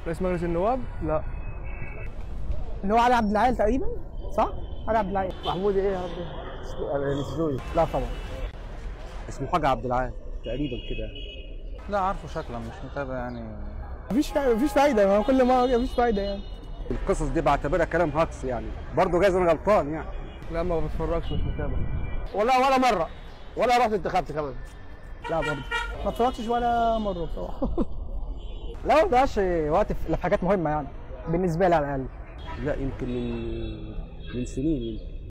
رئيس مجلس النواب لا اللي هو علي عبد العال تقريبا صح؟ علي عبد العال محمود ايه يا ربي الزوي لا طبعا اسمه حاجه عبد العال تقريبا كده لا عارفه شكلا مش متابع يعني مفيش فا- مفيش فايده ما هو كل ما مفيش فايده يعني القصص دي بعتبرها كلام هاكس يعني برضه جايز انا غلطان يعني لا ما بتفرجش مش متابع ولا ولا مره ولا رحت انتخبت كمان لا برضه ما اتفرجتش ولا مره بصراحه لا ما بقاش وقت في في حاجات مهمه يعني بالنسبه لي على الاقل لا يمكن من من سنين يمكن